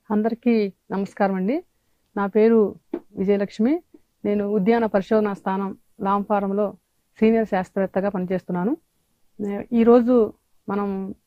అందరికీ నమస్కారం అండి నా పేరు విజయలక్ష్మి నేను ఉద్యాన పరిశోధనా స్థానం లామ్ ఫారంలో సీనియర్ శాస్త్రవేత్తగా పనిచేస్తున్నాను నే- ఈరోజు మనం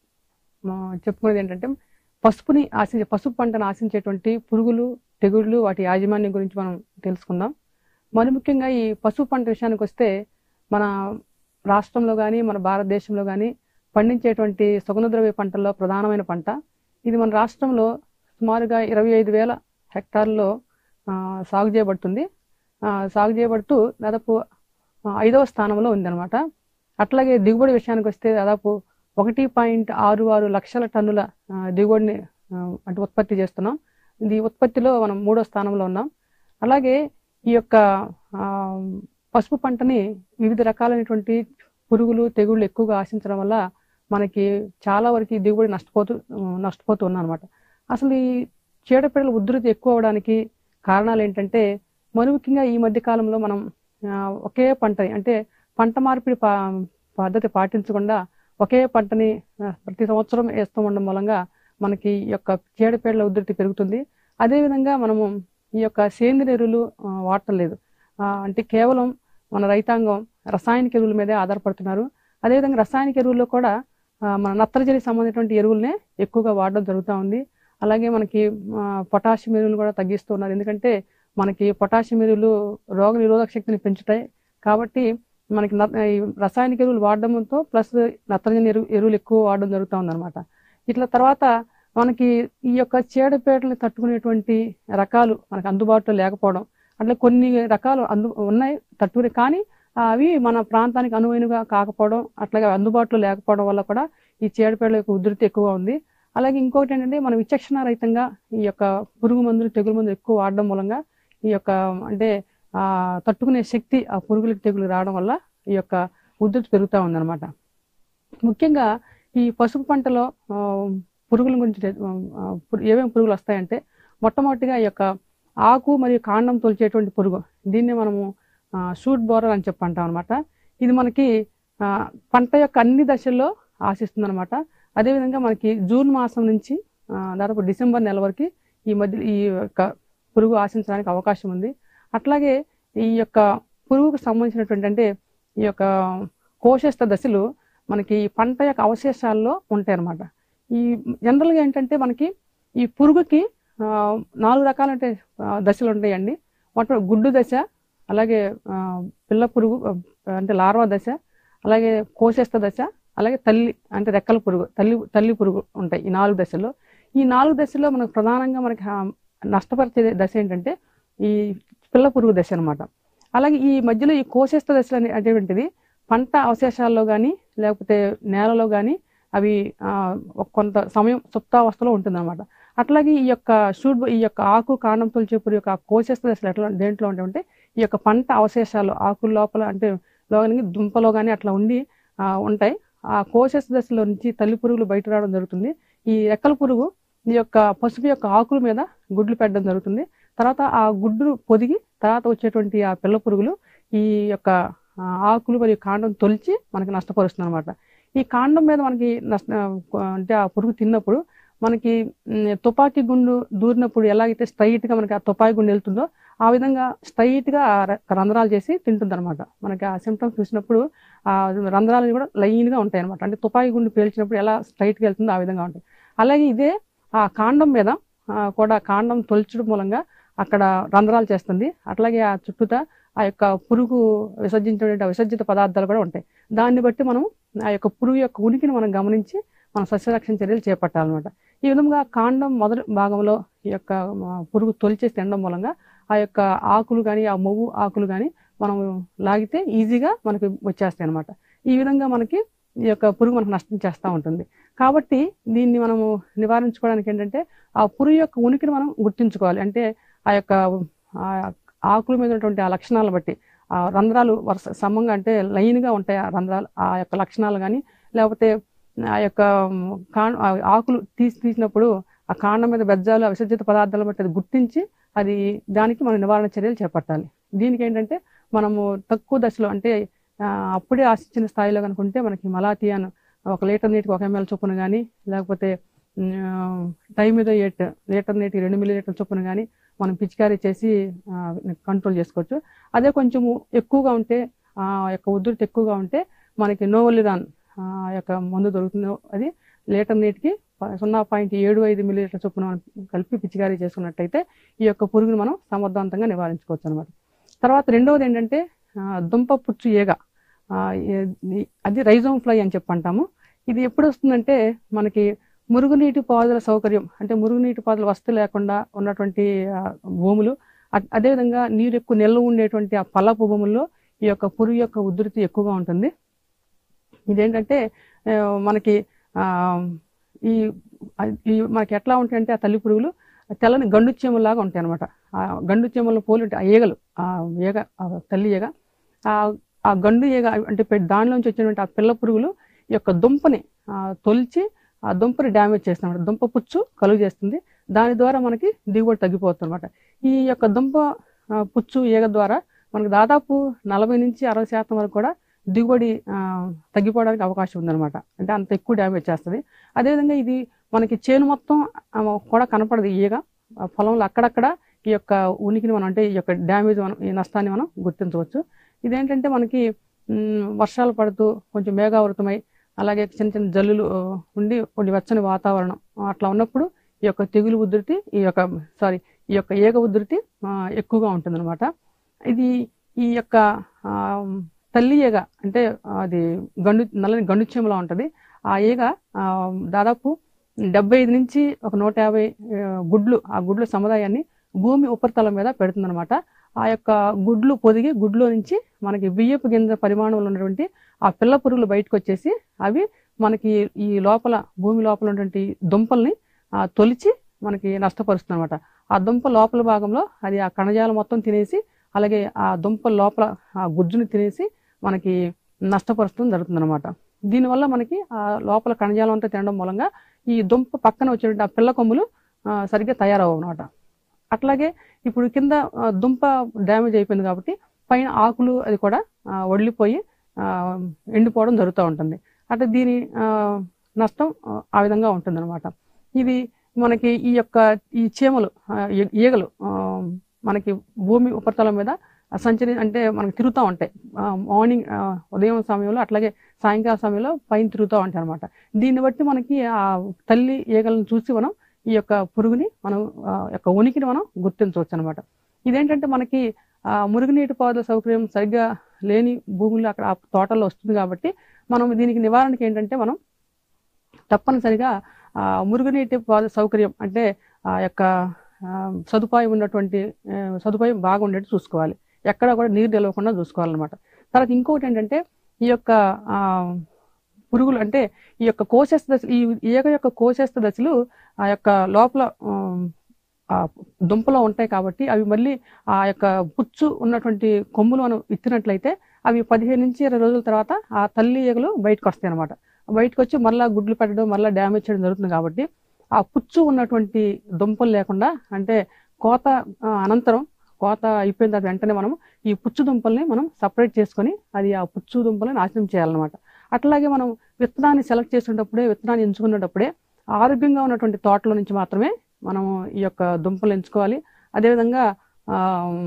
ఆ, చెప్పుకునేది ఏంటంటే పసుపుని ఆశించే పసుపు పంటను ఆశించేటువంటి పురుగులు తెగుళ్ళు వాటి యాజమాన్యం గురించి మనం తెలుసుకుందాం మరి ముఖ్యంగా ఈ పసుపు పంట విషయానికి వస్తే మన రాష్ట్రంలో కానీ మన భారతదేశంలో కానీ పండించేటువంటి సుగంధద్రవ్య పంటల్లో ప్రధానమైన పంట ఇది మన రాష్ట్రంలో సుమారుగా ఇరవై ఐదు వేల హెక్టార్లలో ఆ, సాగు చేయబడుతుంది ఆ, సాగు చేయబడుతూ దాదాపు ఆ, ఐదవ స్థానంలో ఉందన్నమాట అట్లాగే దిగుబడి విషయానికి వస్తే దాదాపు ఒకటి పాయింట్ ఆరు ఆరు లక్షల టన్నుల ఆ, దిగుబడిని ఆ, అంటే ఉత్పత్తి చేస్తున్నాం ఇది ఉత్పత్తిలో మనం మూడో స్థానంలో ఉన్నాం అలాగే ఈ యొక్క ఆ, పసుపు పంటని వివిధ రకాలైనటువంటి పురుగులు తెగుళ్ళు ఎక్కువగా ఆశించడం వల్ల మనకి చాలా వరకు ఈ దిగుబడి నష్టపోతూ నష్టపోతూ ఉన్నాం అనమాట అసలు ఈ చీడపీడల ఉధృతి ఎక్కువ అవడానికి కారణాలు ఏంటంటే మరి ముఖ్యంగా ఈ మధ్య కాలంలో మనం ఆ, ఒకే పంటని అంటే పంట మార్పిడి పా పద్ధతి పాటించకుండా ఒకే పంటని ఆ, ప్రతి సంవత్సరం వేస్తూ ఉండడం మూలంగా మనకి ఈ యొక్క చీడపీడల ఉధృతి పెరుగుతుంది అదేవిధంగా మనము ఈ యొక్క సేంద్రియ ఎరువులు ఆ, వాడటం లేదు ఆ, అంటే కేవలం మన రైతాంగం రసాయనిక ఎరువుల మీదే ఆధారపడుతున్నారు అదేవిధంగా రసాయనిక ఎరువుల్లో కూడా ఆ, మన నత్రజనికి సంబంధించినటువంటి ఎరువులనే ఎక్కువగా వాడడం జరుగుతూ ఉంది అలాగే మనకి ఆ, పొటాషియం ఎరువులు కూడా తగ్గిస్తున్నారు ఎందుకంటే మనకి పొటాషియం ఎరువులు రోగ నిరోధక శక్తిని పెంచుతాయి కాబట్టి మనకి న- ఈ రసాయనిక ఎరువులు వాడడంతో ప్లస్ నత్రజని ఎరువు ఎరువులు ఎక్కువ వాడడం జరుగుతూ ఉందన్నమాట ఇట్లా తర్వాత మనకి ఈ యొక్క చీడపీడలను తట్టుకునేటువంటి రకాలు మనకు అందుబాటులో లేకపోవడం అట్లా కొన్ని రకాలు అందు ఉన్నాయి తట్టుకునే కానీ ఆ, అవి మన ప్రాంతానికి అనువైనగా కాకపోవడం అట్లాగే అందుబాటులో లేకపోవడం వల్ల కూడా ఈ చీడపీడల యొక్క ఉధృతి ఎక్కువగా ఉంది అలాగే ఇంకొకటి ఏంటంటే మనం విచక్షణ రహితంగా ఈ యొక్క పురుగు మందులు తెగులు మందులు ఎక్కువ వాడడం మూలంగా ఈ యొక్క అంటే ఆ తట్టుకునే శక్తి ఆ పురుగులకు తెగులు రావడం వల్ల ఈ యొక్క ఉధృతి పెరుగుతూ ఉందన్నమాట ముఖ్యంగా ఈ పసుపు పంటలో ఆ, పురుగుల గురించి తె- ఆ, పు- ఏమేమి పురుగులు వస్తాయంటే మొట్టమొదటిగా ఈ యొక్క ఆకు మరియు కాండం తొలిచేటువంటి పురుగు దీన్ని మనము షూట్ బోరర్ అని చెప్పి అంటాం అనమాట ఇది మనకి ఆ, పంట యొక్క అన్ని దశల్లో ఆశిస్తుంది అనమాట అదేవిధంగా మనకి జూన్ మాసం నుంచి ఆ, దాదాపు డిసెంబర్ నెల వరకు ఈ మధ్య ఈ యొక్క పురుగు ఆశించడానికి అవకాశం ఉంది అట్లాగే ఈ యొక్క పురుగుకు సంబంధించినటువంటి అంటే ఈ యొక్క కోశస్థ దశలు మనకి ఈ పంట యొక్క అవశేషాల్లో ఉంటాయి అన్నమాట ఈ జనరల్గా ఏంటంటే మనకి ఈ పురుగుకి ఆ, నాలుగు రకాలంటే ఆ, దశలు ఉంటాయండి మొట్ట గుడ్డు దశ అలాగే ఆ, పిల్ల పురుగు ఆ, అంటే లార్వా దశ అలాగే కోశస్థ దశ అలాగే తల్లి అంటే రెక్కల పురుగు తల్లి తల్లి పురుగు ఉంటాయి ఈ నాలుగు దశల్లో ఈ నాలుగు దశల్లో మనకు ప్రధానంగా మనకి ఆ, నష్టపరిచే దశ ఏంటంటే ఈ పిల్ల పురుగు దశ అన్నమాట అలాగే ఈ మధ్యలో ఈ కోశస్థ దశ అనే అటువంటిది పంట అవశేషాల్లో కానీ లేకపోతే నేలలో కానీ అవి ఆ, ఒక కొంత సమయం సుప్తావస్థలో ఉంటుందన్నమాట అట్లాగే ఈ యొక్క షూట్ ఈ యొక్క ఆకు కాండం తొలిచే పురుగు యొక్క కోశస్థ దశలు ఎట్లా దేంట్లో ఉంటాయంటే ఈ యొక్క పంట అవశేషాలు ఆకుల లోపల అంటే లోనికి దుంపలో కానీ అట్లా ఉండి ఆ, ఉంటాయి ఆ కోశస్థ దశలో నుంచి తల్లి పురుగులు బయట రావడం జరుగుతుంది ఈ రెక్కల పురుగు ఈ యొక్క పసుపు యొక్క ఆకుల మీద గుడ్లు పెట్టడం జరుగుతుంది తర్వాత ఆ గుడ్డు పొదిగి తర్వాత వచ్చేటువంటి ఆ పిల్ల పురుగులు ఈ యొక్క ఆ, ఆకులు మరియు కాండం తొలిచి మనకి నష్టపరుస్తుంది అనమాట ఈ కాండం మీద మనకి నష్ట అంటే ఆ పురుగు తిన్నప్పుడు మనకి మ్, తుపాకీ గుండు దూరినప్పుడు ఎలాగైతే స్ట్రైట్ గా మనకి ఆ తుపాకీ గుండు వెళ్తుందో ఆ విధంగా స్ట్రైట్ గా ఆ ర- రంధ్రాలు చేసి తింటుంది అనమాట మనకి ఆ సిమ్టమ్స్ చూసినప్పుడు ఆ రంధ్రాలు కూడా లైన్ గా ఉంటాయి అనమాట అంటే తుపాకీ గుండు పేల్చినప్పుడు ఎలా స్ట్రైట్ గా వెళ్తుందో ఆ విధంగా ఉంటాయి అలాగే ఇదే ఆ కాండం మీద ఆ, కూడా కాండం తొలచడం మూలంగా అక్కడ రంధ్రాలు చేస్తుంది అట్లాగే ఆ చుట్టూతా ఆ యొక్క పురుగు విసర్జించినటువంటి ఆ విసర్జిత పదార్థాలు కూడా ఉంటాయి దాన్ని బట్టి మనం ఆ యొక్క పురుగు యొక్క ఉనికిని మనం గమనించి మన సస్యరక్షణ చర్యలు చేపట్టాలన్నమాట ఈ విధంగా కాండం మొదటి భాగంలో ఈ యొక్క ఆ, పురుగు తొలిచేసి తినడం మూలంగా ఆ యొక్క ఆకులు కానీ ఆ మొవ్వు ఆకులు కానీ మనం లాగితే ఈజీగా మనకి వచ్చేస్తాయి అనమాట ఈ విధంగా మనకి ఈ యొక్క పురుగు మనకు నష్టం చేస్తూ ఉంటుంది కాబట్టి దీన్ని మనము నివారించుకోవడానికి ఏంటంటే ఆ పురుగు యొక్క ఉనికిని మనం గుర్తించుకోవాలి అంటే ఆ యొక్క ఆ ఆకుల మీద ఉన్నటువంటి ఆ లక్షణాలను బట్టి ఆ రంధ్రాలు వరుస సమంగా అంటే లైన్గా ఉంటాయి ఆ రంధ్రాలు ఆ యొక్క లక్షణాలు కానీ లేకపోతే ఆ యొక్క కా ఆ ఆకులు తీసి తీసినప్పుడు ఆ కాండం మీద బెజ్జాలు ఆ విసర్జిత పదార్థాలను బట్టి అది గుర్తించి అది దానికి మనం నివారణ చర్యలు చేపట్టాలి దీనికి ఏంటంటే మనము తక్కువ దశలో అంటే ఆ, అప్పుడే ఆశించిన స్థాయిలో కనుకుంటే మనకి మలాథియాన్ ఒక లీటర్ నీటికి ఒక ఎంఎల్ చొప్పున కానీ లేకపోతే టైం మీద ఎయిట్ లీటర్ నీటికి రెండు మిల్లీ లీటర్ చొప్పున కానీ మనం పిచికారీ చేసి కంట్రోల్ చేసుకోవచ్చు అదే కొంచెము ఎక్కువగా ఉంటే ఆ యొక్క ఉధృతి ఎక్కువగా ఉంటే మనకి నోవలిరాన్ ఆ యొక్క మందు దొరుకుతుంది అది లీటర్ నీటికి ప- సున్నా పాయింట్ ఏడు ఐదు మిల్లీలీటర్ చొప్పున మనం కలిపి పిచికారీ చేసుకున్నట్టయితే ఈ యొక్క పురుగును మనం సమర్థవంతంగా నివారించుకోవచ్చు అనమాట తర్వాత రెండవది ఏంటంటే ఆ, దుంప పుచ్చు ఈగ ఆ, ఏ- ఈ- అది రైజోమ్ ఫ్లై అని చెప్పి అంటాము ఇది ఎప్పుడు వస్తుందంటే మనకి మురుగునీటి పాదుల సౌకర్యం అంటే మురుగునీటి పాదుల వసతి లేకుండా ఉన్నటువంటి ఆ, భూములు అ- అదేవిధంగా నీరు ఎక్కువ నిల్వ ఉండేటువంటి ఆ పల్లపు భూముల్లో ఈ యొక్క పురుగు యొక్క ఉధృతి ఎక్కువగా ఉంటుంది ఇదేంటంటే ఆ, మనకి ఆ, ఈ ఆ- ఈ మనకి ఎట్లా ఉంటాయంటే ఆ తల్లి పురుగులు తెల్లని గండు చీమలాగా ఉంటాయి అనమాట ఆ గండు చీమలను పోలి ఉంటాయి ఆ ఈగలు ఆ ఈగ ఆ తల్లి ఈగ ఆ ఆ గండు ఈగ అంటే పె- దానిలోంచి వచ్చినటువంటి ఆ పిల్ల పురుగులు ఈ యొక్క దుంపని ఆ, తొలిచి ఆ దుంపని డ్యామేజ్ చేస్తుంది అనమాట దుంప పుచ్చు కలుగు చేస్తుంది దాని ద్వారా మనకి దిగుబడి తగ్గిపోతుంది అనమాట ఈ యొక్క దుంప ఆ, పుచ్చు ఈగ ద్వారా మనకు దాదాపు నలభై నుంచి అరవై శాతం వరకు కూడా దిగుబడి ఆ, తగ్గిపోవడానికి అవకాశం ఉందన్నమాట అంటే అంత ఎక్కువ డ్యామేజ్ చేస్తుంది అదేవిధంగా ఇది మనకి చేను మొత్తం ఆ, కూడా కనపడదు ఈ ఈగ ఆ పొలంలో అక్కడక్కడ ఈ యొక్క ఉనికిని మనం అంటే ఈ యొక్క డ్యామేజ్ మనం ఈ నష్టాన్ని మనం గుర్తించవచ్చు ఇదేంటంటే మనకి మ్, వర్షాలు పడుతూ కొంచెం మేఘావృతమై అలాగే చిన్న చిన్న జల్లులు ఆ, ఉండి కొన్ని వెచ్చని వాతావరణం ఆ, అట్లా ఉన్నప్పుడు ఈ యొక్క తెగులు ఉధృతి ఈ యొక్క సారీ ఈ యొక్క ఈగ ఉధృతి ఆ, ఎక్కువగా ఉంటుందన్నమాట ఇది ఈ యొక్క ఆ, తల్లి ఈగ అంటే అది గండు నల్లని గండు చీమలా ఉంటుంది ఆ ఈగ ఆ, దాదాపు డెబ్బై ఐదు నుంచి ఒక నూట యాభై ఆ, గుడ్లు ఆ గుడ్ల సముదాయాన్ని భూమి ఉపరితలం మీద పెడుతుందన్నమాట ఆ యొక్క గుడ్లు పొదిగి గుడ్లో నుంచి మనకి బియ్యపు గింజ పరిమాణంలో ఉన్నటువంటి ఆ పిల్ల పురుగులు బయటకు వచ్చేసి అవి మనకి ఈ లోపల భూమి లోపల ఉన్నటువంటి దుంపల్ని ఆ, తొలిచి మనకి నష్టపరుస్తుంది అనమాట ఆ దుంప లోపల భాగంలో అది ఆ కణజాలం మొత్తం తినేసి అలాగే ఆ దుంప లోపల ఆ గుజ్జుని తినేసి మనకి నష్టపరుస్తుంది జరుగుతుంది అనమాట దీనివల్ల మనకి ఆ లోపల కణజాలం అంతా తినడం మూలంగా ఈ దుంప పక్కన వచ్చేటువంటి ఆ పిల్ల కొమ్ములు ఆ, సరిగ్గా తయారవు అనమాట అట్లాగే ఇప్పుడు కింద ఆ, దుంప డ్యామేజ్ అయిపోయింది కాబట్టి పైన ఆకులు అది కూడా ఆ, వడిలిపోయి ఆ, ఎండిపోవడం జరుగుతూ ఉంటుంది అంటే దీని ఆ, నష్టం ఆ, ఆ విధంగా ఉంటుంది ఇది మనకి ఈ యొక్క ఈ చీమలు ఆ, ఈ- ఈగలు ఆ, మనకి భూమి ఉపరితలం మీద సంచరి అంటే మనకి తిరుగుతూ ఉంటాయి ఆ, మార్నింగ్ ఆ, ఉదయం సమయంలో అట్లాగే సాయంకాల సమయంలో పైన తిరుగుతూ ఉంటాయి అనమాట దీన్ని బట్టి మనకి ఆ తల్లి ఈగలను చూసి మనం ఈ యొక్క పురుగుని మనం ఆ, యొక్క ఉనికిని మనం గుర్తించవచ్చు అనమాట ఇదేంటంటే మనకి ఆ, మురుగునీటి పారుదల సౌకర్యం సరిగ్గా లేని భూములు అక్కడ ఆ తోటల్లో వస్తుంది కాబట్టి మనం దీనికి నివారణకి ఏంటంటే మనం తప్పనిసరిగా ఆ, మురుగునీటి పారుదల సౌకర్యం అంటే ఆ యొక్క ఆ, సదుపాయం ఉన్నటువంటి ఆ, సదుపాయం బాగుండేట్టు చూసుకోవాలి ఎక్కడ కూడా నీరు నిలవకుండా చూసుకోవాలన్నమాట తర్వాత ఇంకొకటి ఏంటంటే ఈ యొక్క ఆ, పురుగులు అంటే ఈ యొక్క కోశస్థ దశ ఈ ఈగ యొక్క కోశస్థ దశలు ఆ యొక్క లోపల ఉమ్, ఆ దుంపలో ఉంటాయి కాబట్టి అవి మళ్ళీ ఆ యొక్క పుచ్చు ఉన్నటువంటి కొమ్ములు మనం ఇచ్చినట్లయితే అవి పదిహేను నుంచి ఇరవై రోజుల తర్వాత ఆ తల్లి ఈగలు బయటకు వస్తాయి అనమాట బయటకు వచ్చి మళ్ళీ గుడ్లు పెట్టడం మళ్ళీ డ్యామేజ్ చేయడం జరుగుతుంది కాబట్టి ఆ పుచ్చు ఉన్నటువంటి దుంపలు లేకుండా అంటే కోత ఆ, అనంతరం కోత అయిపోయిన తర్వాత వెంటనే మనం ఈ పుచ్చు దుంపల్ని మనం సపరేట్ చేసుకొని అది ఆ పుచ్చు దుంపల్ని నాశనం చేయాలన్నమాట అట్లాగే మనం విత్తనాన్ని సెలెక్ట్ చేసేటప్పుడే విత్తనాన్ని ఎంచుకునేటప్పుడే ఆరోగ్యంగా ఉన్నటువంటి తోటల నుంచి మాత్రమే మనం ఈ యొక్క దుంపలు ఎంచుకోవాలి అదేవిధంగా ఆ,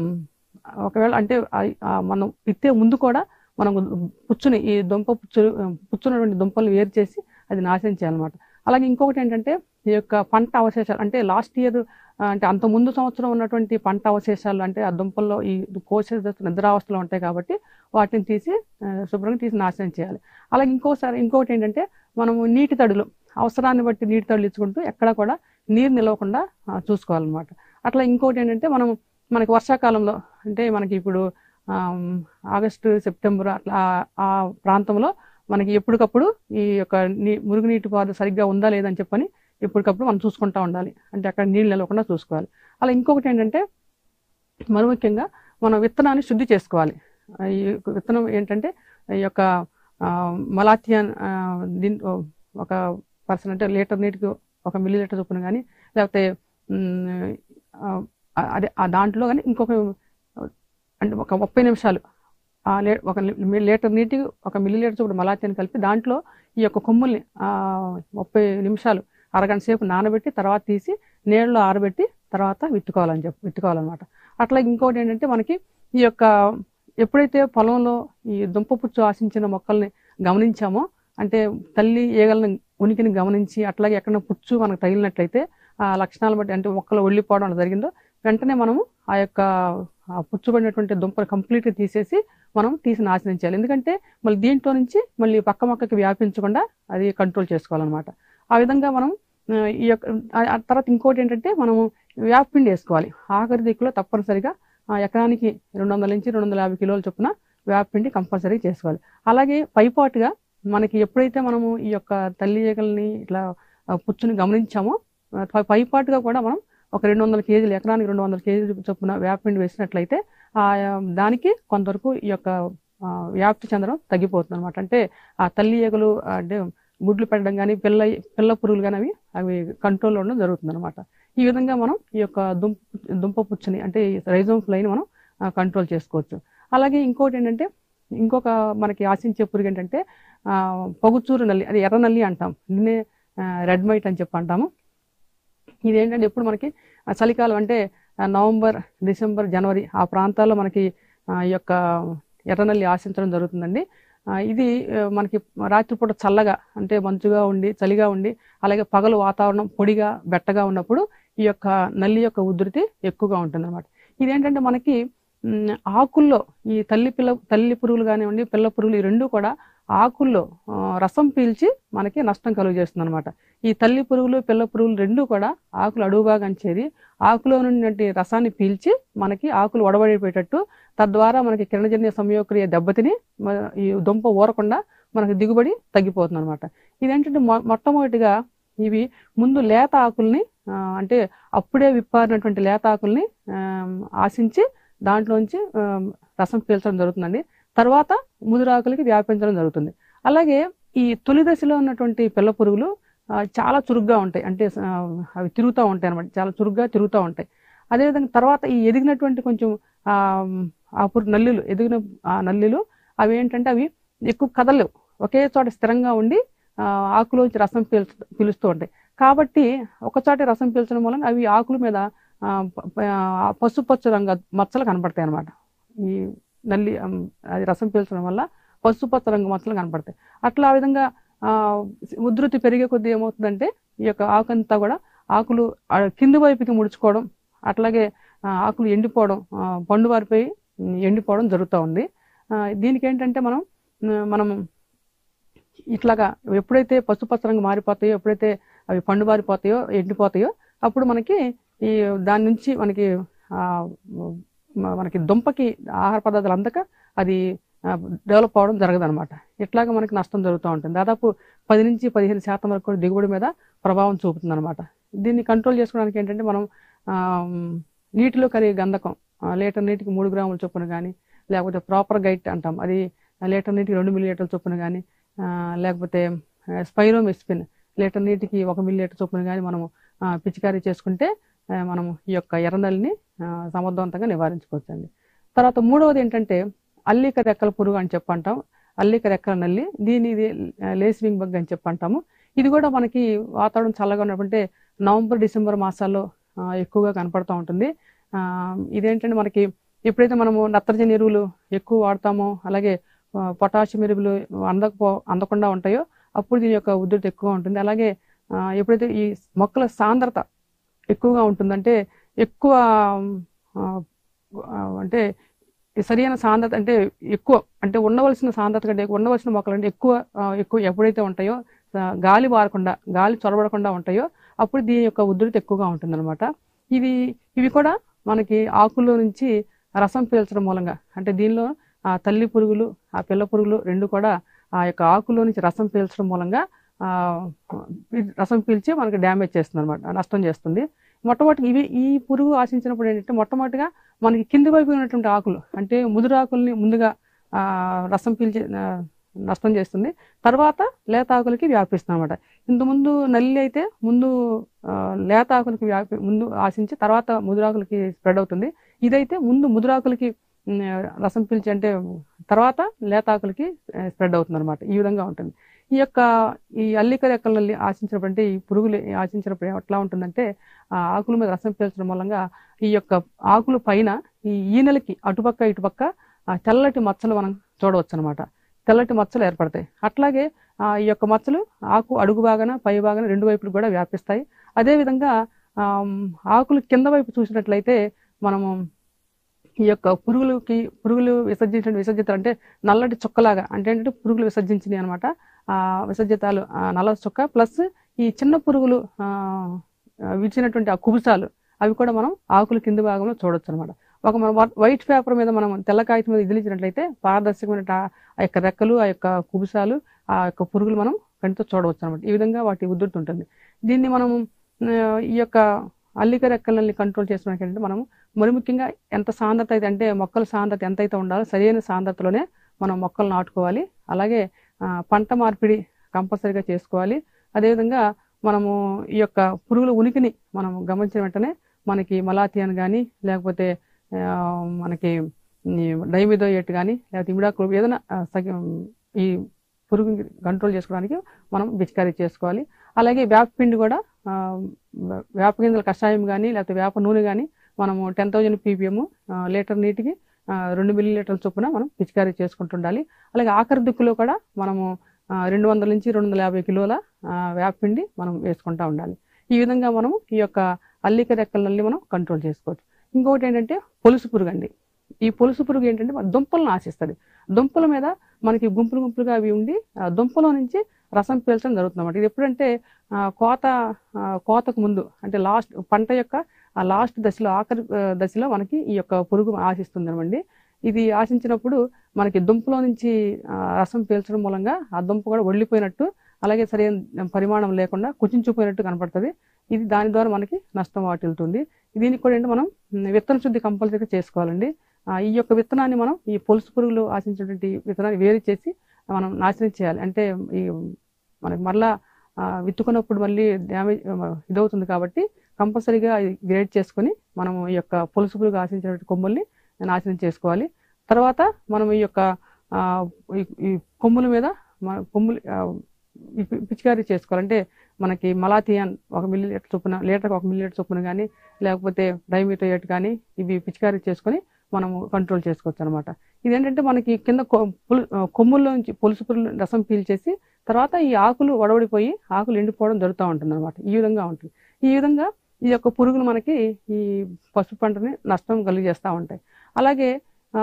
ఒకవేళ అంటే ఆ- ఆ మనం విత్తే ముందు కూడా మనం పుచ్చుని ఈ దుంప పుచ్చు పుచ్చున్నటువంటి దుంపలు వేరు చేసి అది నాశనం చేయాలన్నమాట అలాగే ఇంకొకటి ఏంటంటే ఈ యొక్క పంట అవశేషాలు అంటే లాస్ట్ ఇయర్ అంటే అంత ముందు సంవత్సరం ఉన్నటువంటి పంట అవశేషాలు అంటే ఆ దుంపల్లో ఈ కోశ నిద్రావస్థలో ఉంటాయి కాబట్టి వాటిని తీసి ఆ, శుభ్రంగా తీసి నాశనం చేయాలి అలాగే ఇంకోసారి ఇంకొకటి ఏంటంటే మనము నీటి తడులు అవసరాన్ని బట్టి నీటి తడులు ఇచ్చుకుంటూ ఎక్కడా కూడా నీరు నిలవకుండా ఆ, చూసుకోవాలన్నమాట అట్లా ఇంకోటి ఏంటంటే మనం మనకి వర్షాకాలంలో అంటే మనకి ఇప్పుడు ఆమ్, ఆగస్టు సెప్టెంబర్ అట్లా ఆ- ఆ ప్రాంతంలో మనకి ఎప్పటికప్పుడు ఈ యొక్క నీ మురుగునీటి పారు సరిగ్గా ఉందా లేదని చెప్పని ఎప్పటికప్పుడు మనం చూసుకుంటా ఉండాలి అంటే అక్కడ నీళ్ళు నిలవకుండా చూసుకోవాలి అలా ఇంకొకటి ఏంటంటే మరి ముఖ్యంగా మనం విత్తనాన్ని శుద్ధి చేసుకోవాలి ఆ, ఈ యొక్క విత్తనం ఏంటంటే ఈ యొక్క ఆ, మలాథియాన్ ఆ, దీన్ ఒక పర్సన్ అంటే లీటర్ నీటికి ఒక మిల్లీ లీటర్ చొప్పున కానీ లేకపోతే మ్, ఆ, అదే ఆ దాంట్లో కానీ ఇంకొక అంటే ఒక ముప్పై నిమిషాలు ఆ లే ఒక లి- లీటర్ నీటికి ఒక మిల్లీ లీటర్ చొప్పున మలాథియాన్ కలిపి దాంట్లో ఈ యొక్క కొమ్ముల్ని ఆ, ముప్పై నిమిషాలు అరగంట సేపు నానబెట్టి తర్వాత తీసి నీళ్ళలో ఆరబెట్టి తర్వాత విత్తుకోవాలని చెప్పి విత్తుకోవాలన్నమాట అట్లా ఇంకోటి ఏంటంటే మనకి ఈ యొక్క ఎప్పుడైతే పొలంలో ఈ దుంపపుచ్చు ఆశించిన మొక్కల్ని గమనించామో అంటే తల్లి ఈగలను ఉనికిని గమనించి అట్లాగే ఎక్కడ పుచ్చు మనకు తగిలినట్లయితే ఆ లక్షణాలు బట్టి అంటే మొక్కలు వెళ్ళిపోవడం అలా జరిగిందో వెంటనే మనము ఆ యొక్క ఆ పుచ్చుబడినటువంటి దుంపలు కంప్లీట్గా తీసేసి మనం తీసి నాశనం చేయాలి ఎందుకంటే మళ్ళీ దీంట్లో నుంచి మళ్ళీ పక్క మొక్కకి వ్యాపించకుండా అది కంట్రోల్ చేసుకోవాలన్నమాట ఆ విధంగా మనం ఆ, ఈ యొక్క ఆ ఆ తర్వాత ఇంకోటి ఏంటంటే మనము వేపపిండి వేసుకోవాలి ఆఖరి దిక్కులో తప్పనిసరిగా ఆ, ఎకరానికి రెండు వందల నుంచి రెండు వందల యాభై కిలోల చొప్పున వేపపిండి కంపల్సరీ చేసుకోవాలి అలాగే పైపాటుగా మనకి ఎప్పుడైతే మనము ఈ యొక్క తల్లి ఈగల్ని ఇట్లా ఆ, పుచ్చుని గమనించామో ఆ, పై- పైపాటుగా కూడా మనం ఒక రెండు వందల కేజీలు ఎకరానికి రెండు వందల కేజీలు చొప్పున వేపపిండి వేసినట్లయితే ఆ దానికి కొంతవరకు ఈ యొక్క ఆ, వ్యాప్తి చెందడం తగ్గిపోతుంది అనమాట అంటే ఆ తల్లి ఈగలు ఆ, అంటే గుడ్లు పెట్టడం కానీ పిల్ల పిల్ల పురుగులు కానీ అవి అవి కంట్రోల్లో ఉండడం జరుగుతుంది అనమాట ఈ విధంగా మనం ఈ యొక్క దుంప దుంప పుచ్చుని అంటే రైజోమ్ ఫ్లైని మనం కంట్రోల్ చేసుకోవచ్చు అలాగే ఇంకోటి ఏంటంటే ఇంకొక మనకి ఆశించే పురుగు ఏంటంటే ఆ, పొగుచూరు నల్లి అది ఎర్ర నల్లి అంటాం దీన్నే రెడ్ మైట్ అని చెప్పి అంటాము ఇది ఏంటంటే ఎప్పుడు మనకి ఆ చలికాలం అంటే ఆ, నవంబర్ డిసెంబర్ జనవరి ఆ ప్రాంతాల్లో మనకి ఆ, ఈ యొక్క ఎర్రనల్లి ఆశించడం జరుగుతుందండి ఆ, ఇది ఆ, మనకి రాత్రిపూట చల్లగా అంటే మంచుగా ఉండి చలిగా ఉండి అలాగే పగలు వాతావరణం పొడిగా బెట్టగా ఉన్నప్పుడు ఈ యొక్క నల్లి యొక్క ఉధృతి ఎక్కువగా ఉంటుంది అనమాట ఇదేంటంటే మనకి మ్, ఆకుల్లో ఈ తల్లి పిల్ల తల్లి పురుగులు కానివ్వండి పిల్ల పురుగులు ఈ రెండు కూడా ఆకుల్లో ఆ, రసం పీల్చి మనకి నష్టం కలుగజేస్తుంది అనమాట ఈ తల్లి పురుగులు పిల్ల పురుగులు రెండు కూడా ఆకులు అడుగుబాగా చేరి ఆకులో నుండి రసాన్ని పీల్చి మనకి ఆకులు వడబడిపోయేటట్టు తద్వారా మనకి కిరణజన్య సంయోక్రియ దెబ్బతిని మ- ఈ దుంప ఊరకుండా మనకి దిగుబడి తగ్గిపోతుంది అనమాట ఇదేంటంటే మొ- మొట్టమొదటిగా ఇవి ముందు లేత ఆకుల్ని ఆ, అంటే అప్పుడే విప్పారినటువంటి లేత ఆకుల్ని ఆ, ఆశించి దాంట్లోంచి ఆ, రసం పీల్చడం జరుగుతుందండి తర్వాత ముదురాకులకి వ్యాపించడం జరుగుతుంది అలాగే ఈ తొలి దశలో ఉన్నటువంటి పిల్ల పురుగులు ఆ, చాలా చురుగ్గా ఉంటాయి అంటే ఆ, అవి తిరుగుతూ ఉంటాయి అనమాట చాలా చురుగ్గా తిరుగుతూ ఉంటాయి అదేవిధంగా తర్వాత ఈ ఎదిగినటువంటి కొంచెం ఆ, ఆ పురుగు నల్లులు ఎదిగిన ఆ నల్లులు అవి ఏంటంటే అవి ఎక్కువ కదలలేవు ఒకే చోట స్థిరంగా ఉండి ఆ, ఆకులోంచి రసం పీల్చ పీలుస్తూ ఉంటాయి కాబట్టి ఒక చోట రసం పీల్చడం వలన అవి ఆకుల మీద ఆ, ప- ప- పసుపచ్చ రంగు మచ్చలు కనపడతాయి అన్నమాట ఈ నల్లి ఆమ్, అది రసం పీల్చడం వల్ల పసుపచ్చ రంగు మచ్చలు కనపడతాయి అట్లా ఆ విధంగా ఆ, ఉధృతి పెరిగే కొద్దీ ఏమవుతుందంటే ఈ యొక్క ఆకు అంతా కూడా ఆకులు ఆ, కింది వైపుకి ముడుచుకోవడం అట్లాగే ఆ, ఆకులు ఎండిపోవడం ఆ, పండు వారిపోయి ఉమ్, ఎండిపోవడం జరుగుతూ ఉంది ఆ, దీనికి ఏంటంటే మనం ఉమ్, మనం ఇట్లాగా ఎప్పుడైతే పసుపచ్చ రంగు మారిపోతాయో ఎప్పుడైతే అవి పండు మారిపోతాయో ఎండిపోతాయో అప్పుడు మనకి ఈ దాని నుంచి మనకి ఆ, మ- మనకి దుంపకి ఆహార పదార్థాలు అందక అది డెవలప్ అవ్వడం జరగదు అనమాట ఇట్లాగా మనకి నష్టం జరుగుతూ ఉంటుంది దాదాపు పది నుంచి పదిహేను శాతం వరకు కూడా దిగుబడి మీద ప్రభావం చూపుతుంది అనమాట దీన్ని కంట్రోల్ చేసుకోవడానికి ఏంటంటే మనం ఆ, నీటిలో కరిగే గంధకం ఆ, లీటర్ నీటికి మూడు గ్రాముల చొప్పున కానీ లేకపోతే ప్రాపర్ గైట్ అంటాం అది లీటర్ నీటికి రెండు మిల్లీ లీటర్ల చొప్పున కానీ లేకపోతే స్పైరోమెస్పిన్ లీటర్ నీటికి ఒక మిల్లీ లీటర్ చొప్పున కానీ మనము ఆ, పిచికారీ చేసుకుంటే ఆ, మనము ఈ యొక్క ఎర్రనల్లిని ఆ, సమర్థవంతంగా నివారించుకోవచ్చండి తర్వాత మూడవది ఏంటంటే అల్లిక రెక్కల పురుగు అని చెప్పంటాం అల్లిక రెక్కల నల్లి దీని ఇది లేస్వింగ్ బగ్ అని చెప్పంటాము ఇది కూడా మనకి వాతావరణం చల్లగా ఉన్నప్పుడంటే నవంబర్ డిసెంబర్ మాసాల్లో ఆ, ఎక్కువగా కనపడుతూ ఉంటుంది ఆ, ఇదేంటంటే మనకి ఎప్పుడైతే మనము నత్రజని ఎరువులు ఎక్కువ వాడతామో అలాగే ఆ, పొటాషియం ఎరువులు అందకపో అందకుండా ఉంటాయో అప్పుడు దీని యొక్క ఉధృతి ఎక్కువ ఉంటుంది అలాగే ఆ, ఎప్పుడైతే ఈ మొక్కల సాంద్రత ఎక్కువగా ఉంటుందంటే ఎక్కువ ఆ, ఆ, అంటే ఈ సరైన సాంద్రత అంటే ఎక్కువ అంటే ఉండవలసిన సాంద్రత కంటే ఉండవలసిన మొక్కలు అంటే ఎక్కువ ఆ, ఎక్కువ ఎప్పుడైతే ఉంటాయో ఆ, గాలి బారకుండా గాలి చొరబడకుండా ఉంటాయో అప్పుడు దీని యొక్క ఉధృతి ఎక్కువగా ఉంటుందన్నమాట ఇది ఇవి కూడా మనకి ఆకుల్లో నుంచి రసం పీల్చడం మూలంగా అంటే దీనిలో ఆ తల్లి పురుగులు ఆ పిల్ల పురుగులు రెండు కూడా ఆ యొక్క ఆకులో నుంచి రసం పీల్చడం మూలంగా ఆ, ఈ రసం పీల్చి మనకి డ్యామేజ్ చేస్తుంది అనమాట నష్టం చేస్తుంది మొట్టమొదటి ఇవి ఈ పురుగు ఆశించినప్పుడు ఏంటంటే మొట్టమొదటిగా మనకి కింది వైపు ఉన్నటువంటి ఆకులు అంటే ముదురు ఆకుల్ని ముందుగా ఆ, రసం పీల్చి ఆ, నష్టం చేస్తుంది తర్వాత లేత ఆకులకి వ్యాపిస్తుంది అనమాట ఇంతకుముందు నల్లి అయితే ముందు ఆ, లేత ఆకులకి వ్యాపి ముందు ఆశించి తర్వాత ముదురాకులకి స్ప్రెడ్ అవుతుంది ఇదైతే ముందు ముదురాకులకి ఉమ్, రసం పీల్చి అంటే తర్వాత లేత ఆకులకి స్ప్రెడ్ అవుతుంది అనమాట ఈ విధంగా ఉంటుంది ఈ యొక్క ఈ అల్లిక రెక్కలని ఆశించినప్పుడు అంటే ఈ పురుగులు ఆశించినప్పుడు ఎట్లా ఉంటుందంటే ఆ ఆకుల మీద రసం పీల్చడం మూలంగా ఈ యొక్క ఆకుల పైన ఈ ఈనెలకి అటుపక్క ఇటుపక్క ఆ తెల్లటి మచ్చలు మనం చూడవచ్చు అనమాట తెల్లటి మచ్చలు ఏర్పడతాయి అట్లాగే ఆ, ఈ యొక్క మచ్చలు ఆకు అడుగు భాగాన పై భాగాన రెండు వైపులు కూడా వ్యాపిస్తాయి అదేవిధంగా ఆమ్, ఆకులు కింద వైపు చూసినట్లయితే మనము ఈ యొక్క పురుగులకి పురుగులు విసర్జించిన విసర్జితాలు అంటే నల్లటి చుక్కలాగా అంటే ఏంటంటే పురుగులు విసర్జించినాయి అనమాట ఆ విసర్జితాలు ఆ నల్ల చుక్క ప్లస్ ఈ చిన్న పురుగులు ఆ, ఆ, విడిచినటువంటి ఆ కుబుసాలు అవి కూడా మనం ఆకుల కింద భాగంలో చూడొచ్చు అనమాట ఒక మన వైట్ పేపర్ మీద మనం తెల్ల కాగితం మీద ఇదిలించినట్లయితే పారదర్శకమైన ఆ- ఆ యొక్క రెక్కలు ఆ యొక్క కుబుసాలు ఆ యొక్క పురుగులు మనం కంటితో చూడవచ్చు అనమాట ఈ విధంగా వాటి ఉధృతి ఉంటుంది దీన్ని మనం ఆ, ఈ యొక్క అల్లిక రెక్కలని కంట్రోల్ చేసుకోవడానికి ఏంటంటే మనం మరి ముఖ్యంగా ఎంత సాంద్రత అయితే అంటే మొక్కల సాంద్రత ఎంత అయితే ఉండాలో సరైన సాంద్రతలోనే మనం మొక్కలు నాటుకోవాలి అలాగే ఆ, పంట మార్పిడి కంపల్సరీగా చేసుకోవాలి అదేవిధంగా మనము ఈ యొక్క పురుగుల ఉనికిని మనం గమనించిన వెంటనే మనకి మలాథియన్ కానీ లేకపోతే ఆ, మనకి డైమిదోయేట్ కానీ లేకపోతే ఇమిడాక్లోబ్ ఏదైనా ఆ, సగం ఈ పురుగు కంట్రోల్ చేసుకోవడానికి మనం పిచికారీ చేసుకోవాలి అలాగే వేప పిండి కూడా ఆ, వేప గింజల కషాయం కానీ లేకపోతే వేప నూనె కానీ మనము టెన్ థౌజండ్ పీపీఎం లీటర్ నీటికి ఆ, రెండు మిల్లీ లీటర్ల చొప్పున మనం పిచికారీ చేసుకుంటుండాలి అలాగే ఆఖరి దిక్కులో కూడా మనము ఆ, రెండు వందల నుంచి రెండు వందల యాభై కిలోల ఆ, వేపపిండి మనం వేసుకుంటా ఉండాలి ఈ విధంగా మనం ఈ యొక్క అల్లిక రెక్కల నల్లి మనం కంట్రోల్ చేసుకోవచ్చు ఇంకొకటి ఏంటంటే పొలుసు పురుగు అండి ఈ పొలుసు పురుగు ఏంటంటే మన దుంపలను ఆశిస్తుంది దుంపల మీద మనకి గుంపులు గుంపులుగా అవి ఉండి ఆ దుంపలో నుంచి రసం పీల్చడం జరుగుతుంది అన్నమాట ఇది ఎప్పుడంటే ఆ, కోత ఆ, కోతకు ముందు అంటే లాస్ట్ పంట యొక్క ఆ లాస్ట్ దశలో ఆఖరి ఆ, దశలో మనకి ఈ యొక్క పురుగు ఆశిస్తుంది అనమండి ఇది ఆశించినప్పుడు మనకి దుంపలో నుంచి ఆ, రసం పీల్చడం మూలంగా ఆ దుంప కూడా ఒళ్ళిపోయినట్టు అలాగే సరైన పరిమాణం లేకుండా కుచించిపోయినట్టు కనపడుతుంది ఇది దాని ద్వారా మనకి నష్టం వాటిల్తుంది దీనికి కూడా ఏంటి మనం ఉమ్, విత్తన శుద్ధి కంపల్సరీగా చేసుకోవాలండి ఆ, ఈ యొక్క విత్తనాన్ని మనం ఈ పొలుసు పురుగులు ఆశించినటువంటి విత్తనాన్ని వేరు చేసి మనం నాశనం చేయాలి అంటే ఈ మనకి మళ్ళా ఆ, విత్తుకున్నప్పుడు మళ్ళీ డ్యామేజ్ ఇదవుతుంది కాబట్టి కంపల్సరీగా గ్రేడ్ చేసుకొని మనం ఈ యొక్క పొలుసు పురుగు ఆశించినటువంటి కొమ్ముల్ని నాశనం చేసుకోవాలి తర్వాత మనం ఈ యొక్క ఆ, ఈ- ఈ కొమ్ముల మీద మన కొమ్ములు ఆ, ఈ పి- పిచికారీ చేసుకోవాలి అంటే మనకి మలాథియాన్ ఒక మిల్లీ లీటర్ చొప్పున లీటర్కి ఒక మిల్లీ లీటర్ చొప్పున కానీ లేకపోతే డైమిటోయేట్ కానీ ఇవి పిచికారీ చేసుకొని మనము కంట్రోల్ చేసుకోవచ్చు అనమాట ఇదేంటంటే మనకి కింద కొ- పులు ఆ, కొమ్ముల్లో నుంచి పొలుసు పురుగు రసం పీల్చేసి తర్వాత ఈ ఆకులు వడవడిపోయి ఆకులు ఎండిపోవడం జరుగుతూ ఉంటుంది అనమాట ఈ విధంగా ఉంటుంది ఈ విధంగా ఈ యొక్క పురుగులు మనకి ఈ పసుపు పంటని నష్టం కలిగజేస్తూ ఉంటాయి అలాగే ఆ,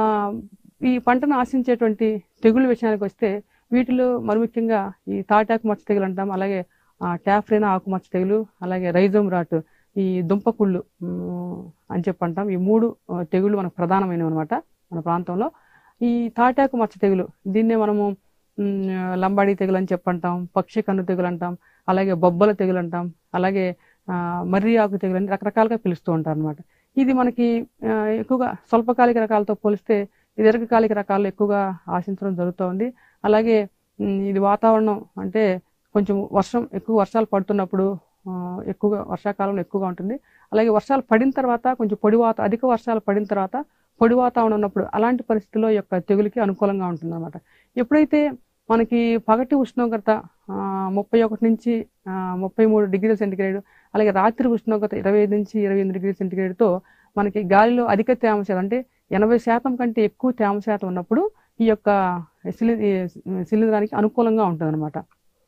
ఈ పంటను ఆశించేటువంటి తెగుళ్ళ విషయానికి వస్తే వీటిలో మరి ముఖ్యంగా ఈ తాటాకు మచ్చ తెగులు అంటాం అలాగే ఆ, టాఫ్రేనా ఆకు మచ్చ తెగులు అలాగే రైజోమ్ రాట్ ఈ దుంపకుళ్ళు ఉమ్, అని చెప్పి అంటాం ఈ మూడు ఆ, తెగుళ్ళు మనకు ప్రధానమైనవి అనమాట మన ప్రాంతంలో ఈ తాటాకు మచ్చ తెగులు దీన్నే మనము ఉమ్, లంబాడి తెగులు అని చెప్పంటాం పక్షి కన్ను తెగులు అంటాం అలాగే బొబ్బల తెగులు అంటాం అలాగే ఆ, మర్రి ఆకు తెగులు అని రకరకాలుగా పిలుస్తూ ఉంటారు అనమాట ఇది మనకి ఆ, ఎక్కువగా స్వల్పకాలిక రకాలతో పోలిస్తే ఈ దీర్ఘకాలిక రకాలు ఎక్కువగా ఆశించడం జరుగుతూ ఉంది అలాగే ఉమ్, ఇది వాతావరణం అంటే కొంచెం వర్షం ఎక్కువ వర్షాలు పడుతున్నప్పుడు ఆ, ఎక్కువగా వర్షాకాలంలో ఎక్కువగా ఉంటుంది అలాగే వర్షాలు పడిన తర్వాత కొంచెం పొడి వాత అధిక వర్షాలు పడిన తర్వాత పొడి వాతావరణం ఉన్నప్పుడు అలాంటి పరిస్థితుల్లో ఈ యొక్క తెగులుకి అనుకూలంగా ఉంటుంది అనమాట ఎప్పుడైతే మనకి పగటి ఉష్ణోగ్రత ఆ, ముప్పై ఒకటి నుంచి ఆ, ముప్పై మూడు డిగ్రీల సెంటిగ్రేడ్ అలాగే రాత్రి ఉష్ణోగ్రత ఇరవై ఐదు నుంచి ఇరవై ఎనిమిది డిగ్రీల సెంటిగ్రేడ్తో మనకి గాలిలో అధిక తేమ శాతం అంటే ఎనభై శాతం కంటే ఎక్కువ తేమ శాతం ఉన్నప్పుడు ఈ యొక్క శిలి ఈ శిలీంధ్రానికి అనుకూలంగా ఉంటుంది అనమాట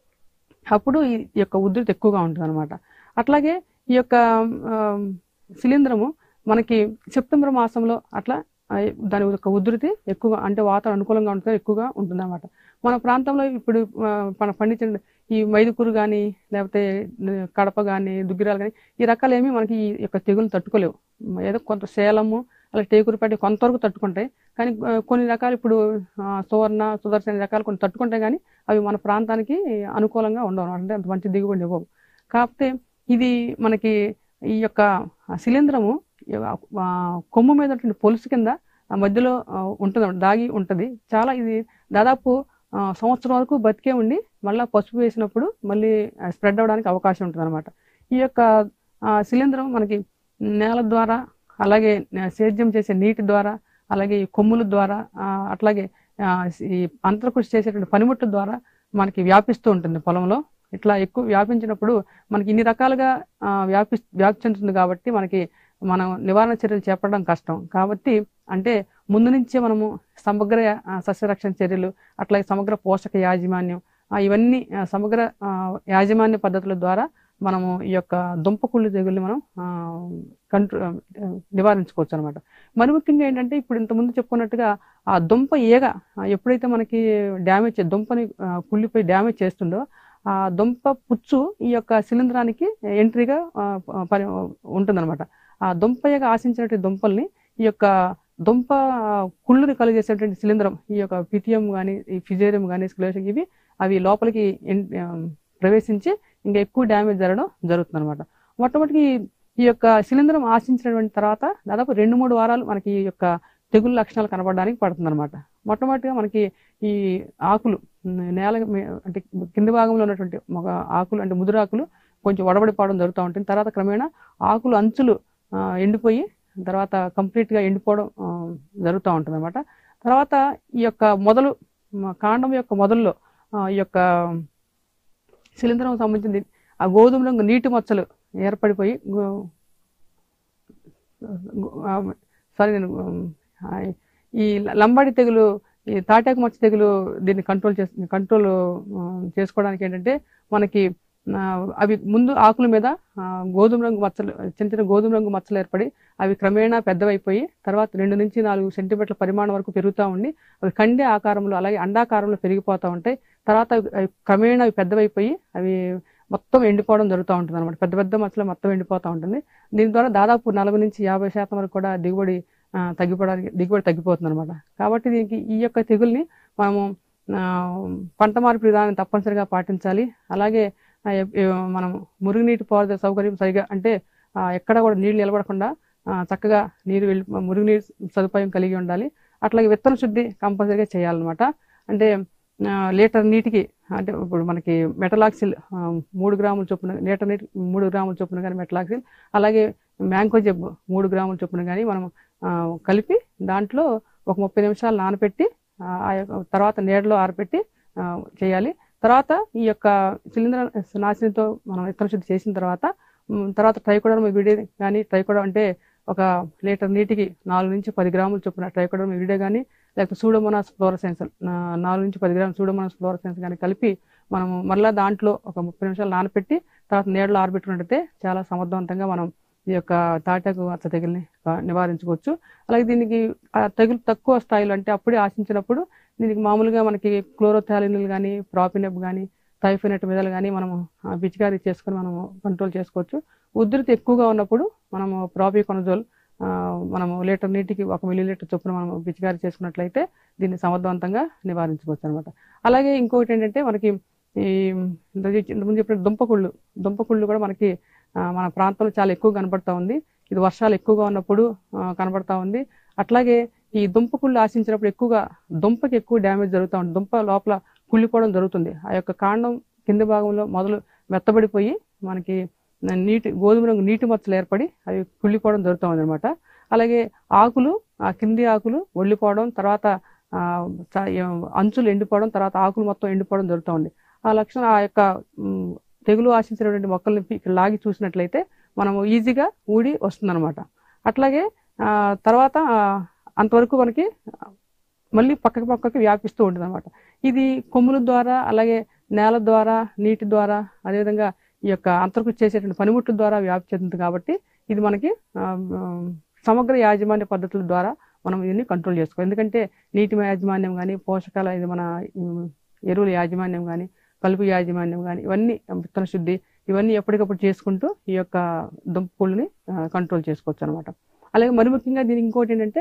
అప్పుడు ఈ ఈ యొక్క ఉధృతి ఎక్కువగా ఉంటుంది అనమాట అట్లాగే ఈ యొక్క ఆ, శిలీంధ్రము మనకి సెప్టెంబర్ మాసంలో అట్లా ఆ, దాని యొక్క ఉధృతి ఎక్కువగా అంటే వాతావరణం అనుకూలంగా ఉంటుంది ఎక్కువగా ఉంటుంది అనమాట మన ప్రాంతంలో ఇప్పుడు ఆ, మన పండించిన ఈ మైదుకూరు కానీ లేకపోతే ఆ, కడప కానీ దుగ్గిరాలు కానీ ఈ రకాలు ఏమీ మనకి ఈ యొక్క తెగులు తట్టుకోలేవు ఏదో కొంత సేలము అలా టేకురుపేట కొంతవరకు తట్టుకుంటాయి కానీ ఆ, కొన్ని రకాలు ఇప్పుడు ఆ, సువర్ణ సుదర్శన రకాలు కొన్ని తట్టుకుంటాయి కానీ అవి మన ప్రాంతానికి అనుకూలంగా ఉండవు అన్నమాట. అంటే అంత మంచి దిగుబడి ఇవ్వవు కాకపోతే ఇది మనకి ఈ యొక్క శిలీంధ్రము ఈ ఆ, కొమ్ము మీద ఉన్నటువంటి పొలుసు కింద ఆ మధ్యలో ఆ, ఉంటుంది అన్నమాట. దాగి ఉంటుంది చాలా ఇది దాదాపు ఆ, సంవత్సరం వరకు బతికే ఉండి మళ్ళీ పసుపు వేసినప్పుడు మళ్ళీ స్ప్రెడ్ అవ్వడానికి అవకాశం ఉంటుంది అనమాట ఈ యొక్క ఆ, శిలీంధ్రం మనకి నేల ద్వారా అలాగే నే- సేద్యం చేసే నీటి ద్వారా అలాగే ఈ కొమ్ముల ద్వారా ఆ, అట్లాగే ఆ, ఈ అంతర్కృషి చేసేటువంటి పనిముట్ల ద్వారా మనకి వ్యాపిస్తూ ఉంటుంది పొలంలో ఇట్లా ఎక్కువ వ్యాపించినప్పుడు మనకి ఇన్ని రకాలుగా ఆ, వ్యాపి వ్యాప్తి చెందుతుంది కాబట్టి మనకి మనం నివారణ చర్యలు చేపట్టడం కష్టం కాబట్టి అంటే ముందు నుంచే మనము సమగ్ర ఆ, సస్యరక్షణ చర్యలు అట్లాగే సమగ్ర పోషక యాజమాన్యం ఆ, ఇవన్నీ ఆ, సమగ్ర ఆ, యాజమాన్య పద్ధతుల ద్వారా మనము ఈ యొక్క దుంపకుళ్ళు తెగుల్ని మనం కంట్రో నివారించుకోవచ్చు అనమాట మరి ముఖ్యంగా ఏంటంటే ఇప్పుడు ఇంతకుముందు చెప్పుకున్నట్టుగా ఆ దుంప ఈగ ఆ, ఎప్పుడైతే మనకి డ్యామేజ్ దుంపని ఆ, కుళ్ళిపోయి డ్యామేజ్ చేస్తుందో ఆ దుంప పుచ్చు ఈ యొక్క శిలీంధ్రానికి ఎంట్రీగా ఆ, పని ఉంటుందన్నమాట ఆ దుంప ఈగ ఆశించినటువంటి దుంపల్ని ఈ యొక్క దుంప ఆ, కుళ్ళుని కలిగేసేటువంటి శిలీంధ్రం ఈ యొక్క పిటియం కానీ ఈ ఫిజేరియం కానీ స్క్లేషన్ ఇవి అవి లోపలికి ఎన్- ఆ, ప్రవేశించి ఇంకా ఎక్కువ డ్యామేజ్ జరగడం జరుగుతుంది అనమాట మొట్టమొదటి ఈ యొక్క శిలీంధ్రం ఆశించినటువంటి తర్వాత దాదాపు రెండు మూడు వారాలు మనకి ఈ యొక్క తెగులు లక్షణాలు కనబడడానికి పడుతుంది అనమాట మొట్టమొదటిగా మనకి ఈ ఆకులు ఉమ్, నేల మీ- అంటే కింది భాగంలో ఉన్నటువంటి ఒక ఆకులు అంటే ముదురు ఆకులు కొంచెం వడబడిపోవడం జరుగుతూ ఉంటుంది తర్వాత క్రమేణా ఆకులు అంచులు ఆ, ఎండిపోయి తర్వాత కంప్లీట్గా ఎండిపోవడం ఆ, జరుగుతూ ఉంటుంది అనమాట తర్వాత ఈ యొక్క మొదలు మ, కాండం యొక్క మొదల్లో ఆ, ఈ యొక్క శిలీంధ్రం సంబంధించింది ఆ గోధుమ రంగు నీటి మచ్చలు ఏర్పడిపోయి గో- గో- ఆ, సారీ నేను ఆ, ఈ లంబాడి తెగులు ఈ తాటాకు మచ్చ తెగులు దీన్ని కంట్రోల్ చేసి కంట్రోల్ ఆ, చేసుకోవడానికి ఏంటంటే మనకి ఆ, అవి ముందు ఆకుల మీద ఆ, గోధుమ రంగు మచ్చలు చిన్న చిన్న గోధుమ రంగు మచ్చలు ఏర్పడి అవి క్రమేణా పెద్దవైపోయి తర్వాత రెండు నుంచి నాలుగు సెంటీమీటర్ల పరిమాణం వరకు పెరుగుతూ ఉండి అవి కండే ఆకారంలో అలాగే అండాకారంలో పెరిగిపోతూ ఉంటాయి తర్వాత అవి- అవి క్రమేణా అవి పెద్దవైపోయి అవి మొత్తం ఎండిపోవడం జరుగుతూ ఉంటుంది అనమాట పెద్ద పెద్ద మచ్చలు మొత్తం ఎండిపోతూ ఉంటుంది దీని ద్వారా దాదాపు నలభై నుంచి యాభై శాతం వరకు కూడా దిగుబడి ఆ, తగ్గిపోవడానికి దిగుబడి తగ్గిపోతుంది అనమాట కాబట్టి దీనికి ఈ యొక్క తెగుల్ని మనము ఆ, పంట మార్పిడి విధానం తప్పనిసరిగా పాటించాలి అలాగే ఆ, ఎ- ఎ- మనం మురుగునీటి పారుదల సౌకర్యం సరిగా అంటే ఆ, ఎక్కడ కూడా నీళ్లు నిలబడకుండా ఆ, చక్కగా నీరు వెళ్ళి మురుగునీరు సదుపాయం కలిగి ఉండాలి అట్లాగే విత్తన శుద్ధి కంపల్సరీగా చేయాలన్నమాట అంటే ఆ, లీటర్ నీటికి అంటే ఇప్పుడు మనకి మెటలాక్సిల్ ఆ, మూడు గ్రాముల చొప్పున లీటర్ నీటి మూడు గ్రాముల చొప్పున కానీ మెటలాక్సిల్ అలాగే మ్యాంకో జబ్బు మూడు గ్రాముల చొప్పున కానీ మనం ఆ, కలిపి దాంట్లో ఒక ముప్పై నిమిషాలు నానబెట్టి ఆ ఆ యొక్క తర్వాత నీడలో ఆరబెట్టి ఆ, చేయాలి తర్వాత ఈ యొక్క శిలీంద్ర నాశనంతో మనం విత్తన శుద్ధి చేసిన తర్వాత ఉమ్, తర్వాత ట్రైకోడర్మ విడే కానీ ట్రైకోడర్ అంటే ఒక లీటర్ నీటికి నాలుగు నుంచి పది గ్రాముల చొప్పున ట్రైకోడర్మ విడే కానీ లేకపోతే సూడోమోనాస్ ఫ్లోరసెన్స్ నాలుగు నుంచి పది గ్రాముల సూడోమోనాస్ ఫ్లోరసెన్స్ కానీ కలిపి మనము మరలా దాంట్లో ఒక ముప్పై నిమిషాలు నానబెట్టి తర్వాత నీడలో ఆరబెట్టుకున్నట్టయితే చాలా సమర్థవంతంగా మనం ఈ యొక్క తాటాకు అచ్చ తెగుల్ని ఆ, నివారించుకోవచ్చు అలాగే దీనికి ఆ తెగులు తక్కువ స్థాయిలో అంటే అప్పుడే ఆశించినప్పుడు దీనికి మామూలుగా మనకి క్లోరోథాలిన్లు కానీ ప్రాపినెప్ కానీ టైఫినెట్ మీదలు కానీ మనము ఆ, పిచికారీ చేసుకొని మనము కంట్రోల్ చేసుకోవచ్చు ఉధృతి ఎక్కువగా ఉన్నప్పుడు మనము ప్రాపికొనజోల్ ఆ, మనము లీటర్ నీటికి ఒక మిల్లీ లీటర్ చొప్పున మనం పిచికారీ చేసుకున్నట్లయితే దీన్ని సమర్థవంతంగా నివారించుకోవచ్చు అనమాట అలాగే ఇంకొకటి ఏంటంటే మనకి ఈ ఇంతకు ఇంతకుముందు చెప్పిన దుంపకుళ్ళు దుంపకుళ్ళు కూడా మనకి ఆ, మన ప్రాంతంలో చాలా ఎక్కువ కనపడతా ఉంది ఇది వర్షాలు ఎక్కువగా ఉన్నప్పుడు ఆ, కనపడతా ఉంది అట్లాగే ఈ దుంపకుళ్ళు ఆశించినప్పుడు ఎక్కువగా దుంపకి ఎక్కువ డ్యామేజ్ జరుగుతూ ఉంటుంది దుంప లోపల కుళ్ళిపోవడం జరుగుతుంది ఆ యొక్క కాండం కింది భాగంలో మొదలు మెత్తబడిపోయి మనకి నీటి గోధుమ రంగు నీటి మచ్చలు ఏర్పడి అవి కుళ్ళిపోవడం జరుగుతుంది అనమాట అలాగే ఆకులు ఆ కింది ఆకులు ఒళ్ళిపోవడం తర్వాత ఆ, చ- అంచులు ఎండిపోవడం తర్వాత ఆకులు మొత్తం ఎండిపోవడం జరుగుతూ ఉంది ఆ లక్షణం ఆ యొక్క ఉమ్, తెగులు ఆశించినటువంటి మొక్కల్ని పీ- లాగి చూసినట్లయితే మనము ఈజీగా ఊడి వస్తుందన్నమాట అట్లాగే ఆ, తర్వాత ఆ, అంతవరకు మనకి మళ్ళీ పక్కకి పక్కకి వ్యాపిస్తూ ఉంటుంది అనమాట ఇది కొమ్ముల ద్వారా అలాగే నేల ద్వారా నీటి ద్వారా అదేవిధంగా ఈ యొక్క అంతర్కృషి చేసేటువంటి పనిముట్ల ద్వారా వ్యాప్తి చెందుతుంది కాబట్టి ఇది మనకి ఆ, ఆ, సమగ్ర యాజమాన్య పద్ధతుల ద్వారా మనం దీన్ని కంట్రోల్ చేసుకోవాలి ఎందుకంటే నీటి యాజమాన్యం కానీ పోషకాల ఇది మన ఉమ్, ఎరువుల యాజమాన్యం కానీ కలుపు యాజమాన్యం కానీ ఇవన్నీ విత్తన శుద్ధి ఇవన్నీ ఎప్పటికప్పుడు చేసుకుంటూ ఈ యొక్క దుంపకుళ్ళని కంట్రోల్ చేసుకోవచ్చు అనమాట అలాగే మరి ముఖ్యంగా దీనికి ఇంకోటి ఏంటంటే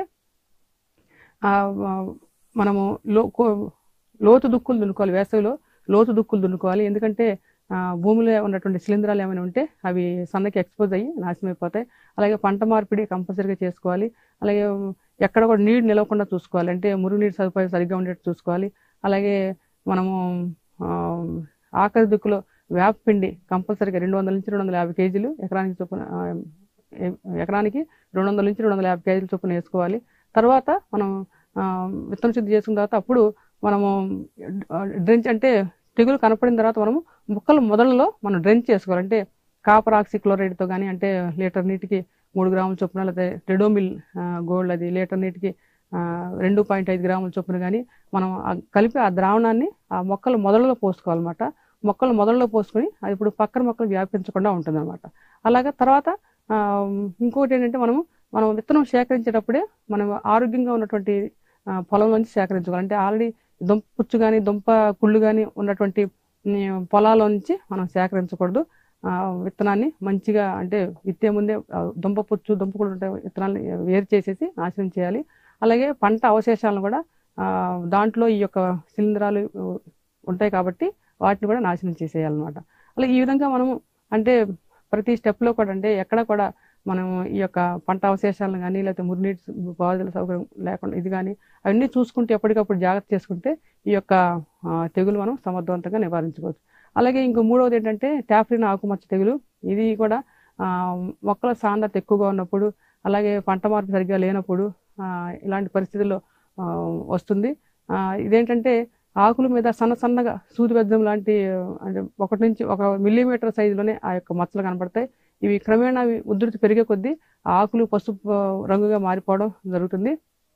ఆ, ఆ, మనము లో కో- లోతు దుక్కులు దున్నుకోవాలి వేసవిలో లోతు దుక్కులు దున్నుకోవాలి ఎందుకంటే ఆ, భూమిలో ఉన్నటువంటి శిలీంధ్రాలు ఏమైనా ఉంటే అవి సన్నకి ఎక్స్పోజ్ అయ్యి నాశనం అయిపోతాయి అలాగే పంట మార్పిడి కంపల్సరీగా చేసుకోవాలి అలాగే ఎక్కడ కూడా నీరు నిలవకుండా చూసుకోవాలి అంటే మురుగునీరు సదుపాయం సరిగ్గా ఉండేట్టు చూసుకోవాలి అలాగే మనము ఆ, ఆఖరి దిక్కులో వేప పిండి కంపల్సరీగా రెండు వందల నుంచి రెండు వందల యాభై కేజీలు ఎకరానికి చొప్పున ఆ, ఎ- ఎకరానికి రెండు వందల నుంచి రెండు వందల యాభై కేజీల చొప్పున వేసుకోవాలి తర్వాత మనం ఆ, విత్తన శుద్ధి చేసుకున్న తర్వాత అప్పుడు మనము డ్రెంచ్ అంటే తెగులు కనపడిన తర్వాత మనము మొక్కల మొదలలో మనం డ్రెంచ్ చేసుకోవాలి అంటే కాపర్ ఆక్సిక్లోరైడ్తో కానీ అంటే లీటర్ నీటికి మూడు గ్రాముల చొప్పున లేదా రెడోమిల్ గోల్డ్ అది లీటర్ నీటికి ఆ, రెండు పాయింట్ ఐదు గ్రాముల చొప్పున కానీ మనం ఆ కలిపి ఆ ద్రావణాన్ని ఆ మొక్కల మొదలలో పోసుకోవాలన్నమాట మొక్కలు మొదలలో పోసుకొని అది ఇప్పుడు పక్కన మొక్కలు వ్యాపించకుండా ఉంటుంది అనమాట అలాగే తర్వాత ఆ, ఇంకోటి ఏంటంటే మనము మనం విత్తనం సేకరించేటప్పుడే మనం ఆరోగ్యంగా ఉన్నటువంటి ఆ, పొలం నుంచి సేకరించుకోవాలి అంటే ఆల్రెడీ దుంప పుచ్చు కానీ దుంప కుళ్ళు కానీ ఉన్నటువంటి ఉమ్, పొలాల నుంచి మనం సేకరించకూడదు ఆ, విత్తనాన్ని మంచిగా అంటే విత్తే ముందే ఆ, దుంప పుచ్చు దుంప కుళ్ళు ఉంటే విత్తనాన్ని వేరు చేసేసి నాశనం చేయాలి అలాగే పంట అవశేషాలను కూడా ఆ, దాంట్లో ఈ యొక్క శిలీంధ్రాలు ఆ, ఉంటాయి కాబట్టి వాటిని కూడా నాశనం చేసేయాలన్నమాట అలా ఈ విధంగా మనము అంటే ప్రతి స్టెప్లో కూడా అంటే ఎక్కడ కూడా మనం ఈ యొక్క పంట అవశేషాలను కానీ లేకపోతే మురినీటి పారుదల సౌకర్యం లేకుండా ఇది కానీ అవన్నీ చూసుకుంటే ఎప్పటికప్పుడు జాగ్రత్త చేసుకుంటే ఈ యొక్క ఆ, తెగులు మనం సమర్థవంతంగా నివారించుకోవచ్చు అలాగే ఇంకో మూడవది ఏంటంటే టాఫ్రిన్ ఆకుమచ్చ తెగులు ఇది కూడా ఆ, మొక్కల సాంద్రత ఎక్కువగా ఉన్నప్పుడు అలాగే పంట మార్పు సరిగ్గా లేనప్పుడు ఆ, ఇలాంటి పరిస్థితుల్లో ఆ, వస్తుంది ఆ, ఇదేంటంటే ఆకుల మీద సన్న సన్నగా సూది బెద్దం లాంటి ఆ, అంటే ఒకటి నుంచి ఒక మిల్లీమీటర్ సైజులోనే ఆ యొక్క మచ్చలు కనపడతాయి ఇవి క్రమేణా అవి ఉధృతి పెరిగే కొద్దీ ఆ ఆకులు పసుపు ఆ, రంగుగా మారిపోవడం జరుగుతుంది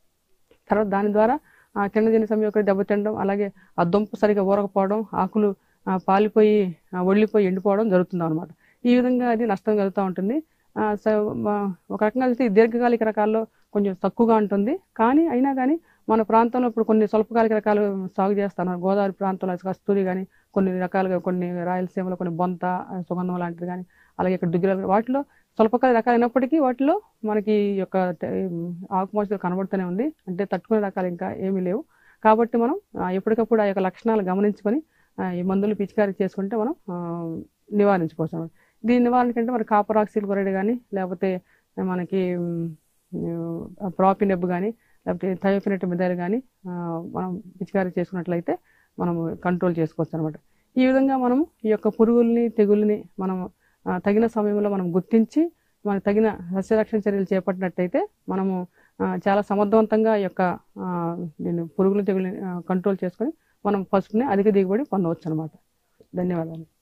తర్వాత దాని ద్వారా ఆ కింద సమయం దెబ్బతినడం అలాగే ఆ దుంప సరిగా ఊరకపోవడం ఆకులు ఆ, పాలిపోయి ఆ, ఒళ్ళిపోయి ఎండిపోవడం జరుగుతుంది అనమాట ఈ విధంగా అది నష్టం కలుగుతూ ఉంటుంది ఆ, సో మా- ఒక రకంగా చూస్తే ఈ దీర్ఘకాలిక రకాల్లో కొంచెం తక్కువగా ఉంటుంది కానీ అయినా కానీ మన ప్రాంతంలో ఇప్పుడు కొన్ని స్వల్పకాలిక రకాలు సాగు చేస్తున్నారు గోదావరి ప్రాంతంలో కస్తూరి కానీ కొన్ని రకాలుగా కొన్ని రాయలసీమలో కొన్ని బొంత ఆ, సుగంధం లాంటిది కానీ అలాగే ఇక్కడ దుగ్గిరాలు వాటిలో స్వల్పకాలిక రకాలు అయినప్పటికీ వాటిలో మనకి ఈ యొక్క ట- ఆకుమచ్చలు కనబడుతూనే ఉంది అంటే తట్టుకునే రకాలు ఇంకా ఏమీ లేవు కాబట్టి మనం ఆ, ఎప్పటికప్పుడు ఆ యొక్క లక్షణాలు గమనించుకొని ఆ, ఈ మందులు పిచికారీ చేసుకుంటే మనం ఆ, నివారించుకోవచ్చు అన్నమాట. దీని నివారణ కంటే మరి కాపర్ ఆక్సిల్ కొరైడ్ కానీ లేకపోతే మనకి ప్రాపినెబ్ కానీ లేకపోతే థయోఫినెట్ మిథైల్ కానీ మనం పిచికారీ చేసుకున్నట్లయితే మనం కంట్రోల్ చేసుకోవచ్చు అనమాట ఈ విధంగా మనం ఈ యొక్క పురుగుల్ని తెగుల్ని మనం ఆ, తగిన సమయంలో మనం గుర్తించి మనకు తగిన సస్యరక్షణ చర్యలు చేపట్టినట్టయితే మనము ఆ, చాలా సమర్థవంతంగా ఈ యొక్క ఆ, దీన్ని పురుగులు తెగుల్ని కంట్రోల్ చేసుకొని మనం పసుపుని అధిక దిగుబడి పొందవచ్చు అనమాట ధన్యవాదాలు